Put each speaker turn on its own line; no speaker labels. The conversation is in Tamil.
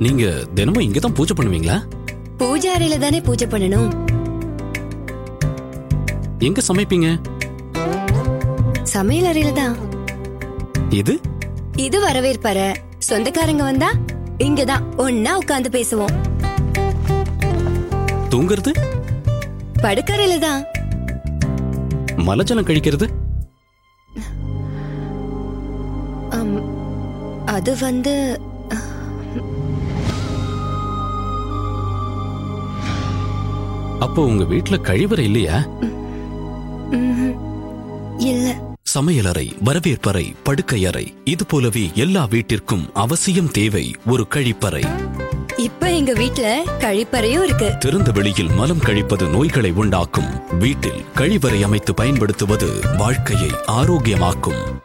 நீங்க தினமும் இங்க தான் பூஜை பண்ணுவீங்களா
பூஜை அறையில தானே பூஜை பண்ணணும்
எங்க சமைப்பீங்க
சமையல் அறையில தான்
இது
இது வரவேற்பறை சொந்தக்காரங்க வந்தா இங்கதான் ஒன்னா உட்கார்ந்து பேசுவோம்
தூங்குறது
படுக்கறையில தான்
மலஜலம் கழிக்கிறது
அம், அது வந்து
அப்போ உங்க வீட்ல கழிவறை இல்லையா
ம்ஹும். இல்ல
சமையலறை வரவேற்பறை படுக்கையறை இது போலவே எல்லா வீட்டிற்கும் அவசியம் தேவை ஒரு கழிப்பறை
இப்ப எங்க வீட்ல கழிப்பறையும் இருக்கு
திறந்த வெளியில் மலம் கழிப்பது நோய்களை உண்டாக்கும் வீட்டில் கழிவறை அமைத்து பயன்படுத்துவது வாழ்க்கையை ஆரோக்கியமாக்கும்